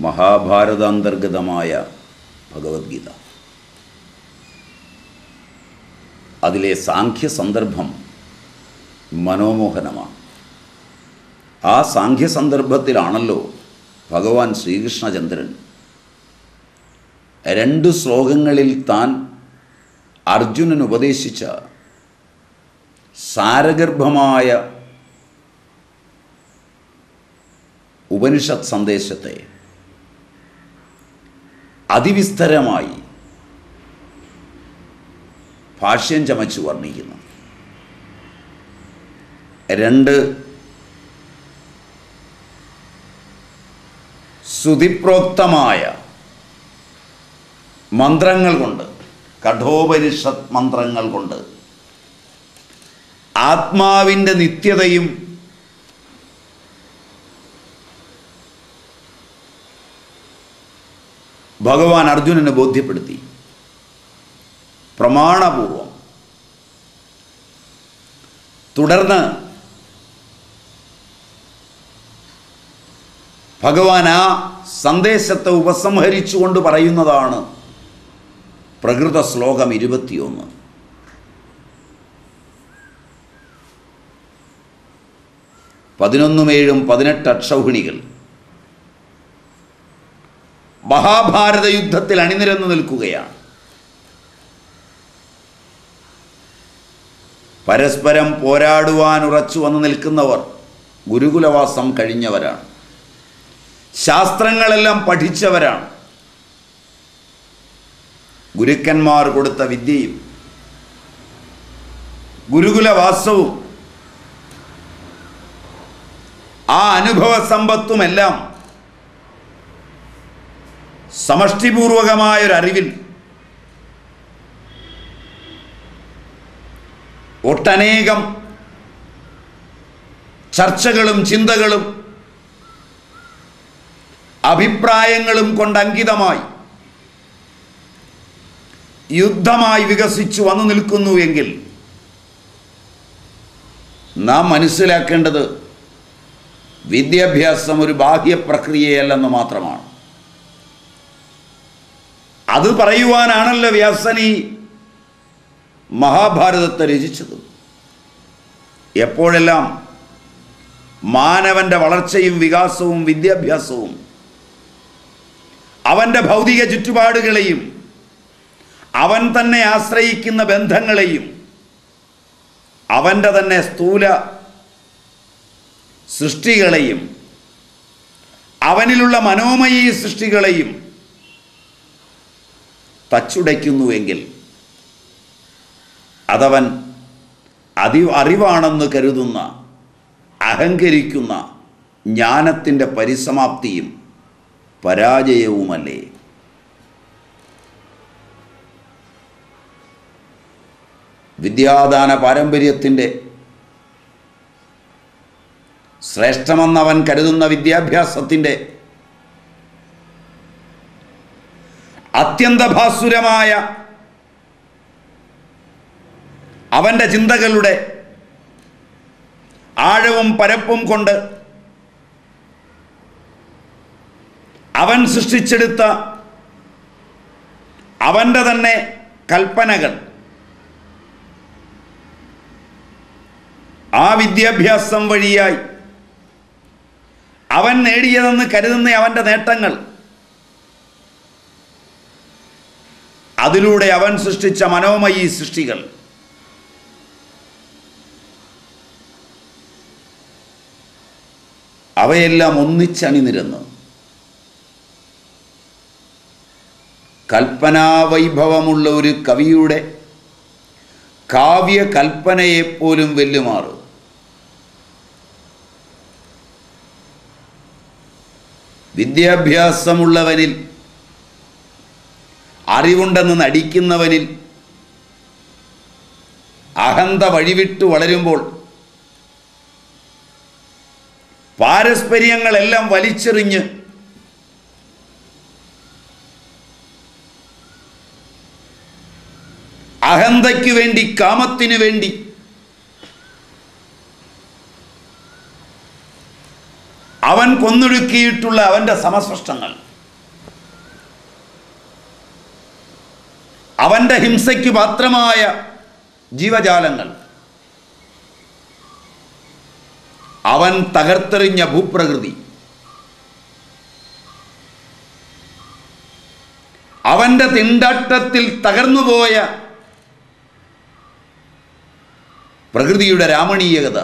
മഹാഭാരതാന്തർഗതമായ ഭഗവത്ഗീത അതിലെ സാഖ്യ സന്ദർഭം മനോമോഹനമാണ് ആ സാഖ്യ സന്ദർഭത്തിലാണല്ലോ ഭഗവാൻ ശ്രീകൃഷ്ണചന്ദ്രൻ രണ്ട് ശ്ലോകങ്ങളിൽ താൻ അർജുനൻ ഉപദേശിച്ച സാരഗർഭമായ ഉപനിഷത്ത് സന്ദേശത്തെ അതിവിസ്തരമായി ഭാഷ്യം ചമച്ച് വർണ്ണിക്കുന്നു രണ്ട് ശ്രുതിപ്രോക്തമായ മന്ത്രങ്ങൾ കൊണ്ട് കഠോപനിഷത്ത് മന്ത്രങ്ങൾ കൊണ്ട് ആത്മാവിൻ്റെ നിത്യതയും ഭഗവാൻ അർജുനനെ ബോധ്യപ്പെടുത്തി പ്രമാണപൂർവം തുടർന്ന് ഭഗവാൻ ആ സന്ദേശത്തെ ഉപസംഹരിച്ചുകൊണ്ട് പറയുന്നതാണ് പ്രകൃത ശ്ലോകം ഇരുപത്തിയൊന്ന് പതിനൊന്നുമേഴും പതിനെട്ട് അക്ഷൗഹിണികൾ മഹാഭാരത യുദ്ധത്തിൽ അണിനിരന്നു നിൽക്കുകയാണ് പരസ്പരം പോരാടുവാൻ ഉറച്ചു വന്നു നിൽക്കുന്നവർ ഗുരുകുലവാസം കഴിഞ്ഞവരാണ് ശാസ്ത്രങ്ങളെല്ലാം പഠിച്ചവരാണ് ഗുരുക്കന്മാർ കൊടുത്ത വിദ്യയും ഗുരുകുലവാസവും ആ അനുഭവ സമ്പത്തുമെല്ലാം സമഷ്ടിപൂർവകമായൊരറിവിൽ ഒട്ടനേകം ചർച്ചകളും ചിന്തകളും അഭിപ്രായങ്ങളും കൊണ്ട് അങ്കിതമായി യുദ്ധമായി വികസിച്ചു വന്നു നിൽക്കുന്നു എങ്കിൽ നാം മനസ്സിലാക്കേണ്ടത് വിദ്യാഭ്യാസം ഒരു ബാഹ്യ പ്രക്രിയയല്ലെന്ന് മാത്രമാണ് അത് പറയുവാനാണല്ലോ വ്യാസനി മഹാഭാരതത്തെ രചിച്ചത് എപ്പോഴെല്ലാം മാനവൻ്റെ വളർച്ചയും വികാസവും വിദ്യാഭ്യാസവും അവൻ്റെ ഭൗതിക ചുറ്റുപാടുകളെയും അവൻ തന്നെ ആശ്രയിക്കുന്ന ബന്ധങ്ങളെയും അവൻ്റെ തന്നെ സ്ഥൂല സൃഷ്ടികളെയും അവനിലുള്ള മനോമയീ സൃഷ്ടികളെയും തച്ചുടയ്ക്കുന്നുവെങ്കിൽ അതവൻ അതി അറിവാണെന്ന് കരുതുന്ന അഹങ്കരിക്കുന്ന ജ്ഞാനത്തിൻ്റെ പരിസമാപ്തിയും പരാജയവുമല്ലേ വിദ്യാദാന പാരമ്പര്യത്തിൻ്റെ ശ്രേഷ്ഠമെന്നവൻ കരുതുന്ന വിദ്യാഭ്യാസത്തിൻ്റെ അത്യന്തഭാസുരമായ അവൻ്റെ ചിന്തകളുടെ ആഴവും പരപ്പും കൊണ്ട് അവൻ സൃഷ്ടിച്ചെടുത്ത അവൻ്റെ തന്നെ കൽപ്പനകൾ ആ വിദ്യാഭ്യാസം വഴിയായി അവൻ നേടിയതെന്ന് കരുതുന്ന അവൻ്റെ നേട്ടങ്ങൾ അതിലൂടെ അവൻ സൃഷ്ടിച്ച മനോമയീ സൃഷ്ടികൾ അവയെല്ലാം ഒന്നിച്ചണിനിരന്ന് കൽപ്പനാവൈഭവമുള്ള ഒരു കവിയുടെ കാവ്യ കൽപ്പനയെപ്പോലും വെല്ലുമാറും വിദ്യാഭ്യാസമുള്ളവനിൽ അറിവുണ്ടെന്ന് നടിക്കുന്നവനിൽ അഹന്ത വഴിവിട്ട് വളരുമ്പോൾ പാരസ്പര്യങ്ങളെല്ലാം വലിച്ചെറിഞ്ഞ് അഹന്തയ്ക്ക് വേണ്ടി കാമത്തിനു വേണ്ടി അവൻ കൊന്നൊടുക്കിയിട്ടുള്ള അവൻ്റെ സമസൃഷ്ടങ്ങൾ അവൻ്റെ ഹിംസയ്ക്ക് പാത്രമായ ജീവജാലങ്ങൾ അവൻ തകർത്തെറിഞ്ഞ ഭൂപ്രകൃതി അവൻ്റെ തിണ്ടാട്ടത്തിൽ തകർന്നുപോയ പ്രകൃതിയുടെ രാമണീയകത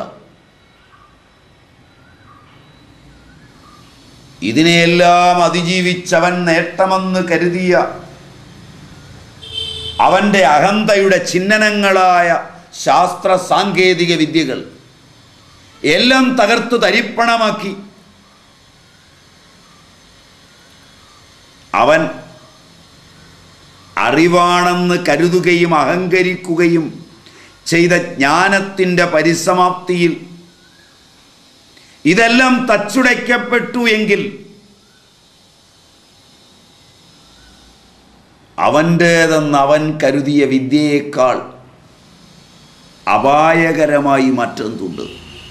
ഇതിനെയെല്ലാം അതിജീവിച്ചവൻ നേട്ടമെന്ന് കരുതിയ അവൻ്റെ അഹന്തയുടെ ചിഹ്നനങ്ങളായ ശാസ്ത്ര സാങ്കേതിക വിദ്യകൾ എല്ലാം തകർത്തു തരിപ്പണമാക്കി അവൻ അറിവാണെന്ന് കരുതുകയും അഹങ്കരിക്കുകയും ചെയ്ത ജ്ഞാനത്തിൻ്റെ പരിസമാപ്തിയിൽ ഇതെല്ലാം തച്ചുടയ്ക്കപ്പെട്ടു എങ്കിൽ അവൻ്റേതെന്ന് അവൻ കരുതിയ വിദ്യയേക്കാൾ അപായകരമായി മറ്റൊന്നുണ്ട്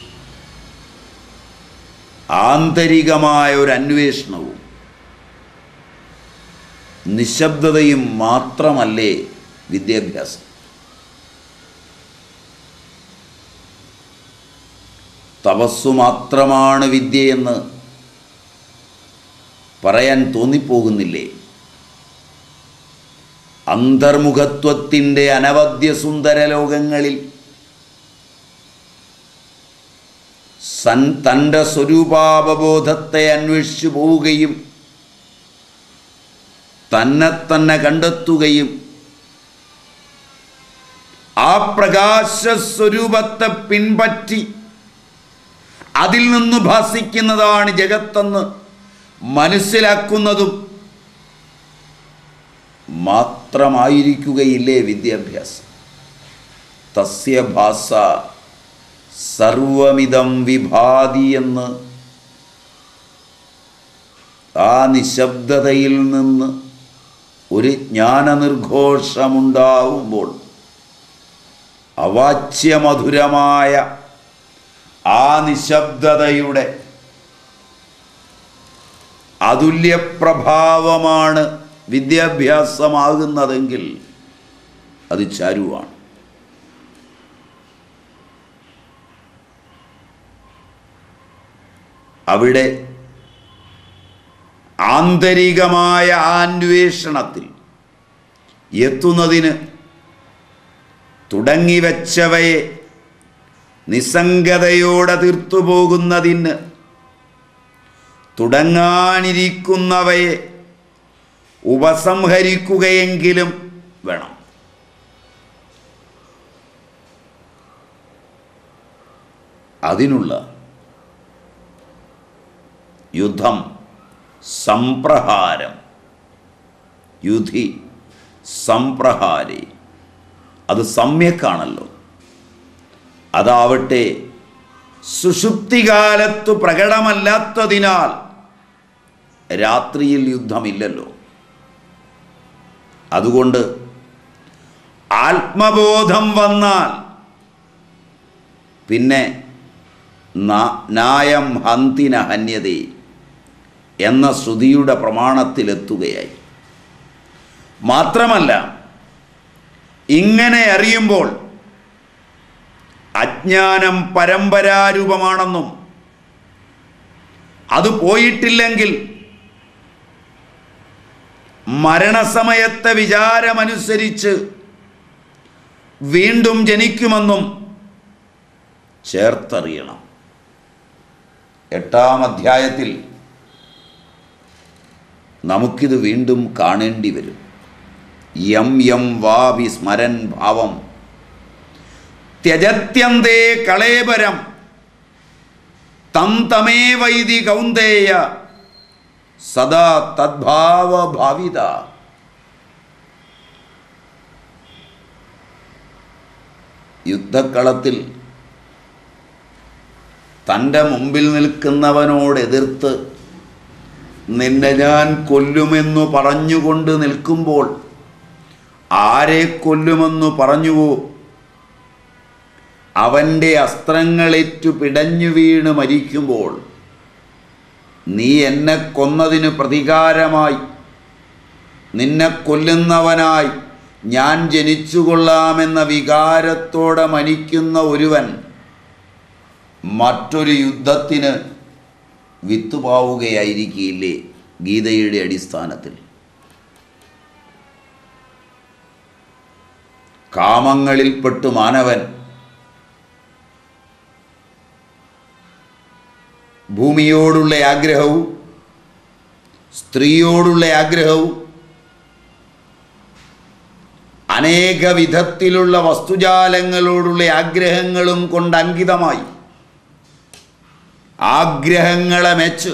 ആന്തരികമായ ഒരു അന്വേഷണവും നിശബ്ദതയും മാത്രമല്ലേ വിദ്യാഭ്യാസം തപസ്സു മാത്രമാണ് വിദ്യയെന്ന് പറയാൻ തോന്നിപ്പോകുന്നില്ലേ അന്തർമുഖത്വത്തിൻ്റെ അനവദ്യ സുന്ദര ലോകങ്ങളിൽ സൻ തൻ്റെ സ്വരൂപാവബോധത്തെ അന്വേഷിച്ചു പോവുകയും തന്നെ തന്നെ കണ്ടെത്തുകയും ആ പ്രകാശസ്വരൂപത്തെ പിൻപറ്റി അതിൽ നിന്ന് ഭാസിക്കുന്നതാണ് ജഗത്തെന്ന് മനസ്സിലാക്കുന്നതും മാത്രമായിരിക്കുകയില്ലേ വിദ്യാഭ്യാസം തസ്യ ഭാസ സർവമിതം വിഭാതി എന്ന് ആ നിശബ്ദതയിൽ നിന്ന് ഒരു ജ്ഞാനനിർഘോഷമുണ്ടാവുമ്പോൾ അവാച്യമധുരമായ ആ നിശബ്ദതയുടെ അതുല്യപ്രഭാവമാണ് വിദ്യാഭ്യാസമാകുന്നതെങ്കിൽ അത് ചാരുവാണ് അവിടെ ആന്തരികമായ ആ അന്വേഷണത്തിൽ എത്തുന്നതിന് തുടങ്ങിവെച്ചവയെ നിസ്സംഗതയോടെ തീർത്തുപോകുന്നതിന് തുടങ്ങാനിരിക്കുന്നവയെ ഉപസംഹരിക്കുകയെങ്കിലും വേണം അതിനുള്ള യുദ്ധം സംപ്രഹാരം യുധി സംപ്രഹാരി അത് സമ്യക്കാണല്ലോ അതാവട്ടെ സുഷുപ്തികാലത്ത് പ്രകടമല്ലാത്തതിനാൽ രാത്രിയിൽ യുദ്ധമില്ലല്ലോ അതുകൊണ്ട് ആത്മബോധം വന്നാൽ പിന്നെ ന- നായം ഹന്തിന ഹന്യതേ എന്ന ശ്രുതിയുടെ പ്രമാണത്തിലെത്തുകയായി മാത്രമല്ല ഇങ്ങനെ അറിയുമ്പോൾ അജ്ഞാനം പരമ്പരാരൂപമാണെന്നും അത് പോയിട്ടില്ലെങ്കിൽ മരണസമയത്തെ വിചാരമനുസരിച്ച് വീണ്ടും ജനിക്കുമെന്നും ചേർത്തറിയണം എട്ടാം അധ്യായത്തിൽ നമുക്കിത് വീണ്ടും കാണേണ്ടി വരും യം യം വാവി സ്മരൻ ഭാവം ത്യജത്യന്തേ കളേബരം തം തമേ വൈദി കൗന്ദേയ സദാ തദ്ഭാവഭാവിത യുദ്ധക്കളത്തിൽ തൻ്റെ മുമ്പിൽ നിൽക്കുന്നവനോട് എതിർത്ത് നിന്നെ ഞാൻ കൊല്ലുമെന്നു പറഞ്ഞുകൊണ്ട് നിൽക്കുമ്പോൾ ആരെ കൊല്ലുമെന്നു പറഞ്ഞുവോ അവൻ്റെ അസ്ത്രങ്ങളേറ്റു പിടഞ്ഞു വീണ് മരിക്കുമ്പോൾ നീ എന്നെ കൊന്നതിന് പ്രതികാരമായി നിന്നെ കൊല്ലുന്നവനായി ഞാൻ ജനിച്ചുകൊള്ളാമെന്ന വികാരത്തോടെ മനിക്കുന്ന ഒരുവൻ മറ്റൊരു യുദ്ധത്തിന് വിത്തുപാവുകയായിരിക്കില്ലേ ഗീതയുടെ അടിസ്ഥാനത്തിൽ കാമങ്ങളിൽപ്പെട്ടു മാനവൻ ഭൂമിയോടുള്ള ആഗ്രഹവും സ്ത്രീയോടുള്ള ആഗ്രഹവും അനേക വിധത്തിലുള്ള വസ്തുജാലങ്ങളോടുള്ള ആഗ്രഹങ്ങളും കൊണ്ട് അങ്കിതമായി ആഗ്രഹങ്ങളെ മെച്ച്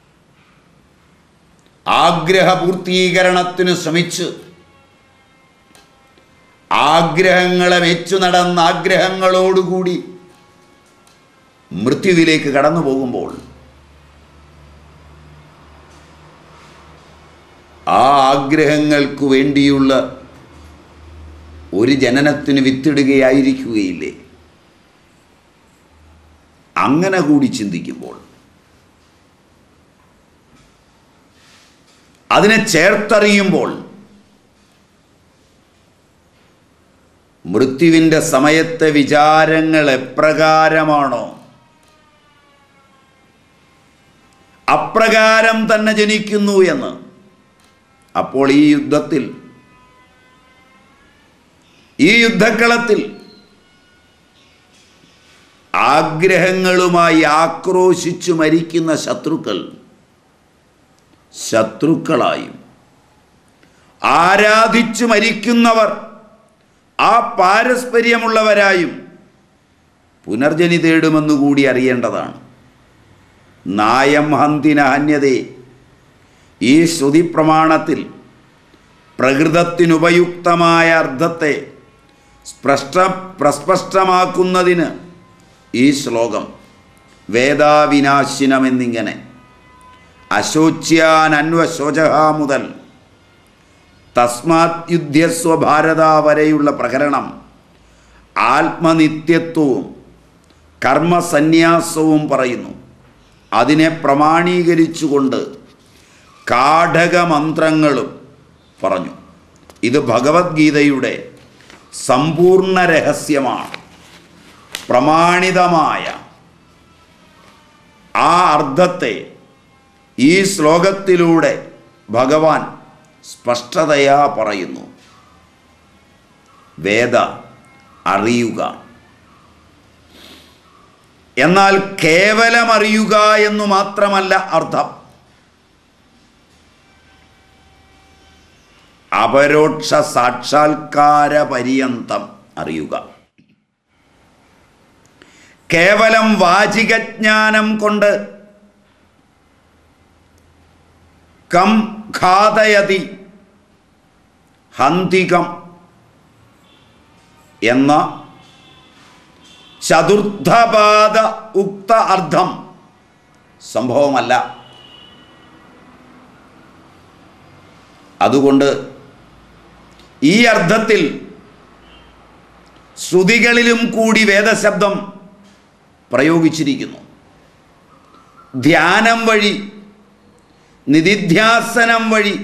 ആഗ്രഹപൂർത്തീകരണത്തിന് ശ്രമിച്ച് ആഗ്രഹങ്ങളെ മെച്ചു നടന്ന ആഗ്രഹങ്ങളോടുകൂടി മൃത്യുവിലേക്ക് കടന്നു പോകുമ്പോൾ ആ ആഗ്രഹങ്ങൾക്ക് വേണ്ടിയുള്ള ഒരു ജനനത്തിന് വിത്തിടുകയായിരിക്കുകയില്ലേ അങ്ങനെ കൂടി ചിന്തിക്കുമ്പോൾ അതിനെ ചേർത്തറിയുമ്പോൾ മൃത്യുവിൻ്റെ സമയത്തെ വിചാരങ്ങൾ എപ്രകാരമാണോ അപ്രകാരം തന്നെ ജനിക്കുന്നു എന്ന് അപ്പോൾ ഈ യുദ്ധത്തിൽ ഈ യുദ്ധക്കളത്തിൽ ആഗ്രഹങ്ങളുമായി ആക്രോശിച്ചു മരിക്കുന്ന ശത്രുക്കൾ ശത്രുക്കളായും ആരാധിച്ചു മരിക്കുന്നവർ ആ പാരസ്പര്യമുള്ളവരായും പുനർജനി തേടുമെന്ന് കൂടി അറിയേണ്ടതാണ് നായം ഹന്തിന ഹന്യതേ ഈ ശ്രുതി പ്രമാണത്തിൽ പ്രകൃതത്തിനുപയുക്തമായ അർത്ഥത്തെ സ്പഷ്ട പ്രസ്പഷ്ടമാക്കുന്നതിന് ഈ ശ്ലോകം വേദാവിനാശിനമെന്നിങ്ങനെ അശോച്യാൻ അന്വശോചഹ മുതൽ തസ്മാത് യുദ്ധ്യസ്വ ഭാരത വരെയുള്ള പ്രകരണം ആത്മനിത്യത്വവും കർമ്മസന്യാസവും പറയുന്നു അതിനെ പ്രമാണീകരിച്ചുകൊണ്ട് കാഠകമന്ത്രങ്ങളും പറഞ്ഞു ഇത് ഭഗവത്ഗീതയുടെ സമ്പൂർണ്ണ രഹസ്യമാണ് പ്രമാണിതമായ ആ അർത്ഥത്തെ ഈ ശ്ലോകത്തിലൂടെ ഭഗവാൻ സ്പഷ്ടതയാ പറയുന്നു വേദ അറിയുക എന്നാൽ കേവലം അറിയുക എന്നു മാത്രമല്ല അർത്ഥം അപരോക്ഷ സാക്ഷാത്കാര പര്യന്തം അറിയുക കേവലം വാചികജ്ഞാനം കൊണ്ട് കം ഘാതയതി ഹന്തികം എന്ന ചതുർത്ഥപാദ ഉക്ത അർത്ഥം സംഭവമല്ല അതുകൊണ്ട് ഈ അർത്ഥത്തിൽ ശ്രുതികളിലും കൂടി വേദശബ്ദം പ്രയോഗിച്ചിരിക്കുന്നു ധ്യാനം വഴി നിധിധ്യാസനം വഴി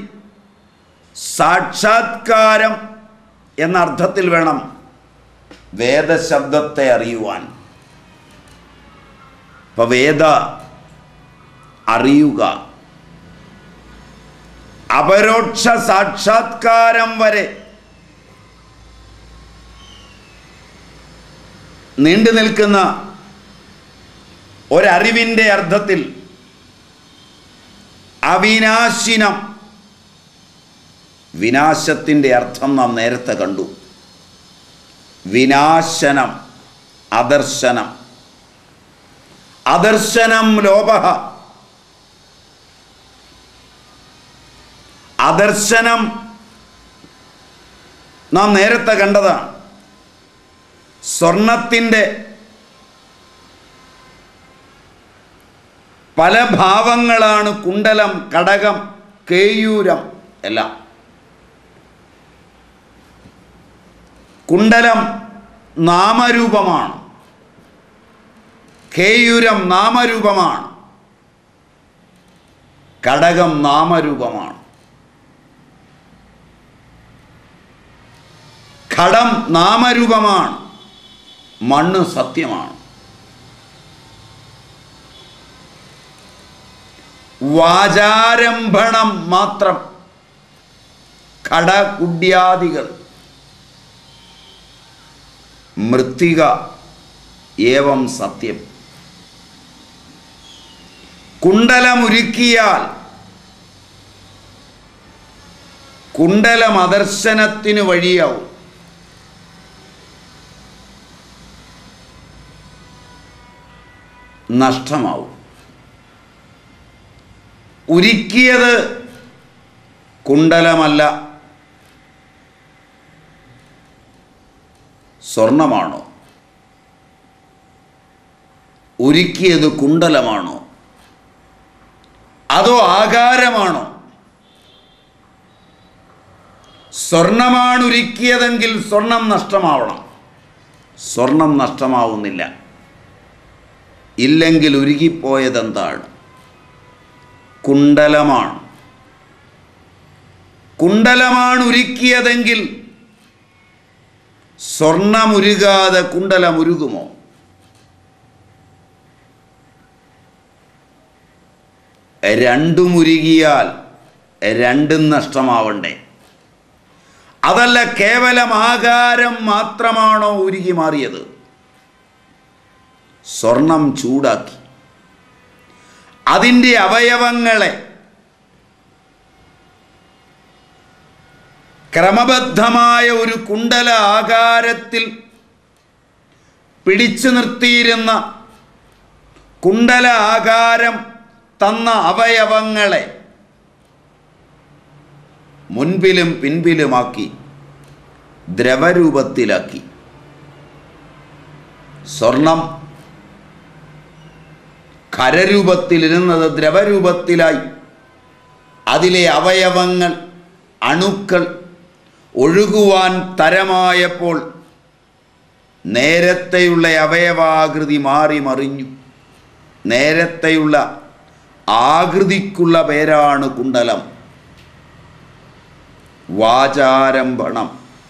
സാക്ഷാത്കാരം എന്ന അർത്ഥത്തിൽ വേണം വേദശബ്ദത്തെ അറിയുവാൻ ഇപ്പൊ വേദ അറിയുക അപരോക്ഷ സാക്ഷാത്കാരം വരെ നീണ്ടു നിൽക്കുന്ന ഒരറിവിൻ്റെ അർത്ഥത്തിൽ അവിനാശിനം വിനാശത്തിൻ്റെ അർത്ഥം നാം നേരത്തെ കണ്ടു വിനാശനം അദർശനം അദർശനം ലോപ അദർശനം നാം നേരത്തെ കണ്ടതാണ് സ്വർണത്തിൻ്റെ പല ഭാവങ്ങളാണ് കുണ്ടലം കടകം കേയൂരം എല്ലാം കുണ്ടലം നാമരൂപമാണ് കേയൂരം നാമരൂപമാണ് കടകം നാമരൂപമാണ് ഘടം നാമരൂപമാണ് മണ്ണ് സത്യമാണ് വാചാരംഭണം മാത്രം ഘടകുഡ്യാദികൾ മൃത്തിക ഏവം സത്യം കുണ്ടലമുരുക്കിയാൽ കുണ്ടലമദർശനത്തിന് വഴിയാവും നഷ്ടമാവും ഉരുക്കിയത് കുണ്ടലമല്ല സ്വർണമാണോ ഉരുക്കിയത് കുണ്ടലമാണോ അതോ ആകാരമാണോ സ്വർണമാണ് ഉരുക്കിയതെങ്കിൽ സ്വർണം നഷ്ടമാവണം സ്വർണം നഷ്ടമാവുന്നില്ല ഇല്ലെങ്കിൽ ഉരുകിപ്പോയതെന്താണ് കുണ്ടലമാണ് കുണ്ടലമാണ് ഉരുക്കിയതെങ്കിൽ സ്വർണമുരുകാതെ കുണ്ടലമുരുകുമോ രണ്ടും ഉരുകിയാൽ രണ്ടും നഷ്ടമാവണ്ടേ അതല്ല കേവലം ആകാരം മാത്രമാണോ ഉരുകി മാറിയത് സ്വർണം ചൂടാക്കി അതിൻ്റെ അവയവങ്ങളെ ക്രമബദ്ധമായ ഒരു കുണ്ടല ആകാരത്തിൽ പിടിച്ചു നിർത്തിയിരുന്ന കുണ്ടല ആകാരം തന്ന അവയവങ്ങളെ മുൻപിലും പിൻപിലുമാക്കി ദ്രവരൂപത്തിലാക്കി സ്വർണം ഖരരൂപത്തിലിരുന്നത് ദ്രവരൂപത്തിലായി അതിലെ അവയവങ്ങൾ അണുക്കൾ ഒഴുകുവാൻ തരമായപ്പോൾ നേരത്തെയുള്ള അവയവാകൃതി മാറി മറിഞ്ഞു നേരത്തെയുള്ള ആകൃതിക്കുള്ള പേരാണ് കുണ്ടലം വാചാരംഭണം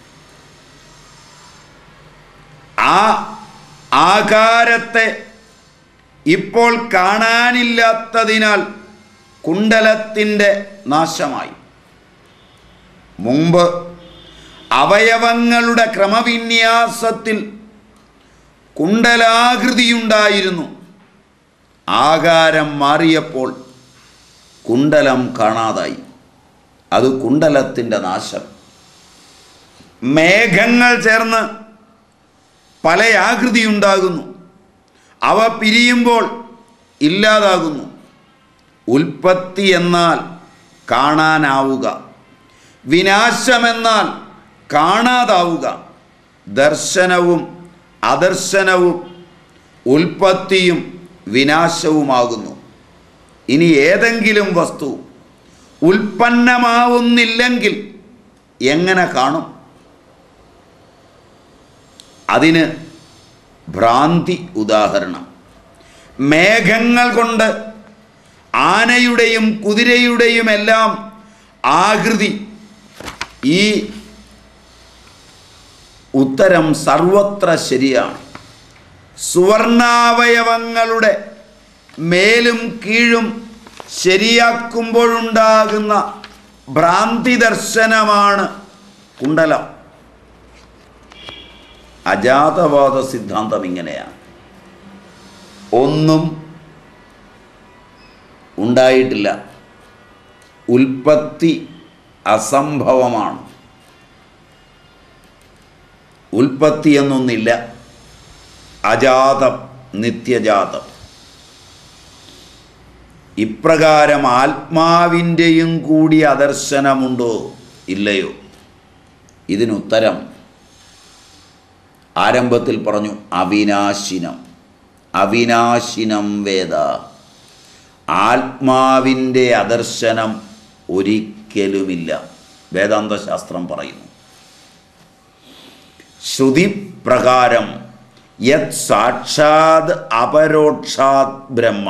ആ ആകാരത്തെ ഇപ്പോൾ കാണാനില്ലാത്തതിനാൽ കുണ്ടലത്തിൻ്റെ നാശമായി മുമ്പ് അവയവങ്ങളുടെ ക്രമവിന്യാസത്തിൽ കുണ്ടലാകൃതിയുണ്ടായിരുന്നു ആകാരം മാറിയപ്പോൾ കുണ്ടലം കാണാതായി അത് കുണ്ടലത്തിൻ്റെ നാശം മേഘങ്ങൾ ചേർന്ന് പല ആകൃതിയുണ്ടാകുന്നു അവ പിരിയുമ്പോൾ ഇല്ലാതാകുന്നു ഉൽപ്പത്തി എന്നാൽ കാണാനാവുക വിനാശമെന്നാൽ കാണാതാവുക ദർശനവും അദർശനവും ഉൽപ്പത്തിയും വിനാശവുമാകുന്നു ഇനി ഏതെങ്കിലും വസ്തു ഉൽപ്പന്നമാവുന്നില്ലെങ്കിൽ എങ്ങനെ കാണും അതിന് ഭ്രാന്തി ഉദാഹരണം മേഘങ്ങൾ കൊണ്ട് ആനയുടെയും കുതിരയുടെയും എല്ലാം ആകൃതി ഈ ഉത്തരം സർവത്ര ശരിയാണ് സുവർണാവയവങ്ങളുടെ മേലും കീഴും ശരിയാക്കുമ്പോഴുണ്ടാകുന്ന ഭ്രാന്തി ദർശനമാണ് കുണ്ടലം അജാതവാദ സിദ്ധാന്തം ഇങ്ങനെയാണ് ഒന്നും ഉണ്ടായിട്ടില്ല ഉൽപ്പത്തി അസംഭവമാണ് ഉൽപ്പത്തി എന്നൊന്നില്ല അജാതം നിത്യജാതം ഇപ്രകാരം ആത്മാവിൻ്റെയും കൂടി അദർശനമുണ്ടോ ഇല്ലയോ ഇതിനുത്തരം ആരംഭത്തിൽ പറഞ്ഞു അവിനാശിനം അവിനാശിനം വേദ ആത്മാവിൻ്റെ അദർശനം ഒരിക്കലുമില്ല വേദാന്തശാസ്ത്രം പറയുന്നു ശ്രുതി പ്രകാരം യത് സാക്ഷാത് അപരോക്ഷാത് ബ്രഹ്മ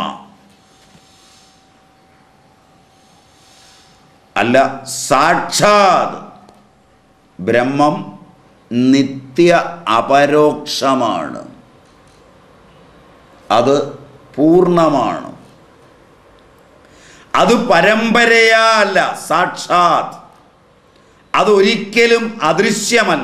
അല്ല സാക്ഷാത് ബ്രഹ്മം നിത്യ അപരോക്ഷമാണ് അത് പൂർണ്ണമാണ് അത് പരമ്പരയാ അല്ല സാക്ഷാത് അതൊരിക്കലും അദൃശ്യമല്ല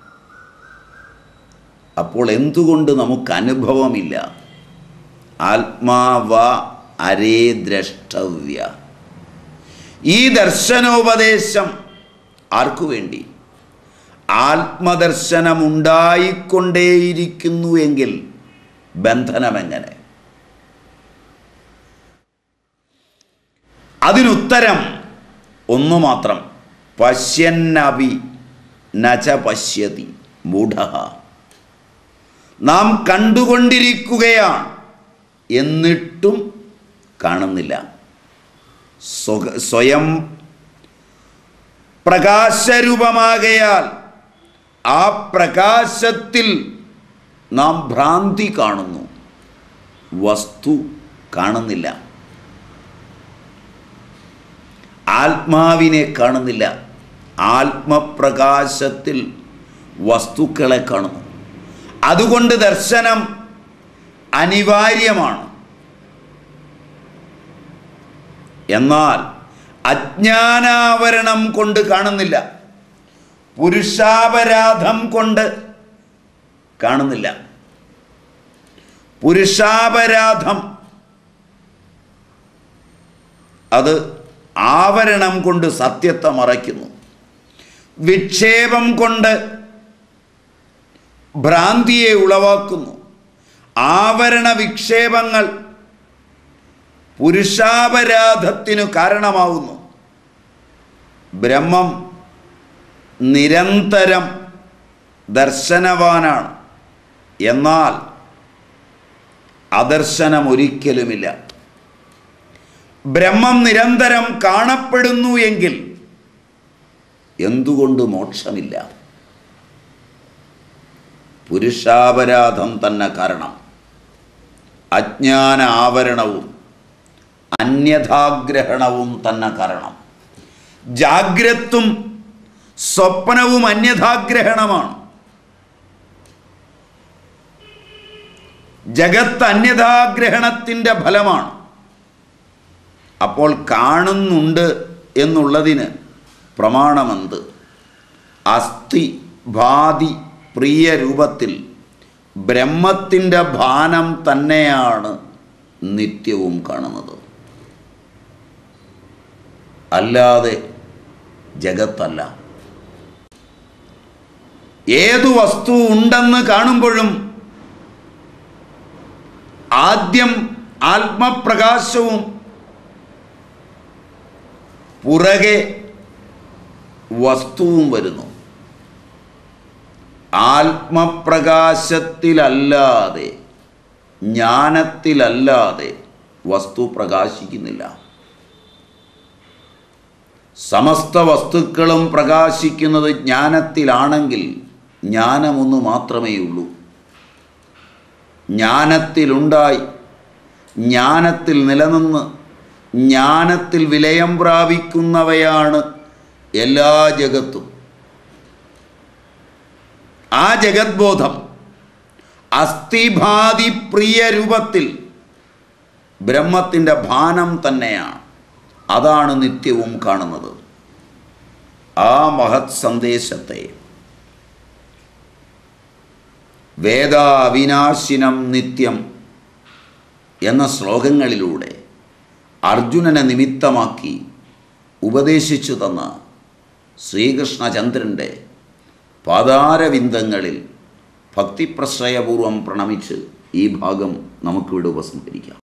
അപ്പോൾ എന്തുകൊണ്ട് നമുക്ക് അനുഭവമില്ല ആത്മാവ അരേ ദ്രഷ്ടവ്യ ഈ ദർശനോപദേശം ആർക്കു വേണ്ടി ആത്മദർശനമുണ്ടായിക്കൊണ്ടേയിരിക്കുന്നു എങ്കിൽ ബന്ധനമെങ്ങനെ അതിനുത്തരം ഒന്നു മാത്രം പശ്യന്നവി നച പശ്യതി മൂഢ നാം കണ്ടുകൊണ്ടിരിക്കുകയാണ് എന്നിട്ടും കാണുന്നില്ല സ്വക- സ്വയം പ്രകാശരൂപമാകയാൽ ആ പ്രകാശത്തിൽ നാം ഭ്രാന്തി കാണുന്നു വസ്തു കാണുന്നില്ല ആത്മാവിനെ കാണുന്നില്ല ആത്മപ്രകാശത്തിൽ വസ്തുക്കളെ കാണുന്നു അതുകൊണ്ട് ദർശനം അനിവാര്യമാണ് എന്നാൽ അജ്ഞാനാവരണം കൊണ്ട് കാണുന്നില്ല പുരുഷാപരാധം കൊണ്ട് കാണുന്നില്ല പുരുഷാപരാധം അത് ആവരണം കൊണ്ട് സത്യത്തെ മറയ്ക്കുന്നു വിക്ഷേപം കൊണ്ട് ഭ്രാന്തിയെ ഉളവാക്കുന്നു ആവരണ വിക്ഷേപങ്ങൾ പുരുഷാപരാധത്തിനു കാരണമാവുന്നു ബ്രഹ്മം നിരന്തരം ദർശനവാനാണ് എന്നാൽ അദർശനം ഒരിക്കലുമില്ല ബ്രഹ്മം നിരന്തരം കാണപ്പെടുന്നു എങ്കിൽ എന്തുകൊണ്ട് മോക്ഷമില്ല പുരുഷാപരാധം തന്നെ കാരണം അജ്ഞാന ആവരണവും അന്യഥാഗ്രഹണവും തന്നെ കാരണം ജാഗ്രത്തും സ്വപ്നവും അന്യഥാഗ്രഹണമാണ് ജഗത്ത് അന്യഥാഗ്രഹണത്തിൻ്റെ ഫലമാണ് അപ്പോൾ കാണുന്നുണ്ട് എന്നുള്ളതിന് പ്രമാണമെന്ത് അസ്ഥി ഭാതി പ്രിയ രൂപത്തിൽ ബ്രഹ്മത്തിൻ്റെ ഭാനം തന്നെയാണ് നിത്യവും കാണുന്നത് അല്ലാതെ ജഗത്തല്ല ഏതു വസ്തു ഉണ്ടെന്ന് കാണുമ്പോഴും ആദ്യം ആത്മപ്രകാശവും പുറകെ വസ്തുവും വരുന്നു ആത്മപ്രകാശത്തിലല്ലാതെ ജ്ഞാനത്തിലല്ലാതെ വസ്തു പ്രകാശിക്കുന്നില്ല സമസ്ത വസ്തുക്കളും പ്രകാശിക്കുന്നത് ജ്ഞാനത്തിലാണെങ്കിൽ ജ്ഞാനമൊന്നു മാത്രമേ ഉള്ളൂ ജ്ഞാനത്തിലുണ്ടായി ജ്ഞാനത്തിൽ നിലനിന്ന് ജ്ഞാനത്തിൽ വിലയം പ്രാപിക്കുന്നവയാണ് എല്ലാ ജഗത്തും ആ ജഗത്ബോധം അസ്ഥിഭാതി പ്രിയ രൂപത്തിൽ ബ്രഹ്മത്തിൻ്റെ ഭാനം തന്നെയാണ് അതാണ് നിത്യവും കാണുന്നത് ആ മഹത് സന്ദേശത്തെ വേദാവിനാശിനം നിത്യം എന്ന ശ്ലോകങ്ങളിലൂടെ അർജുനനെ നിമിത്തമാക്കി ഉപദേശിച്ചു തന്ന ശ്രീകൃഷ്ണചന്ദ്രൻ്റെ പാതാരവിന്ദങ്ങളിൽ ഭക്തിപ്രശ്രയപൂർവം പ്രണമിച്ച് ഈ ഭാഗം നമുക്കിവിടെ ഉപസംഹരിക്കാം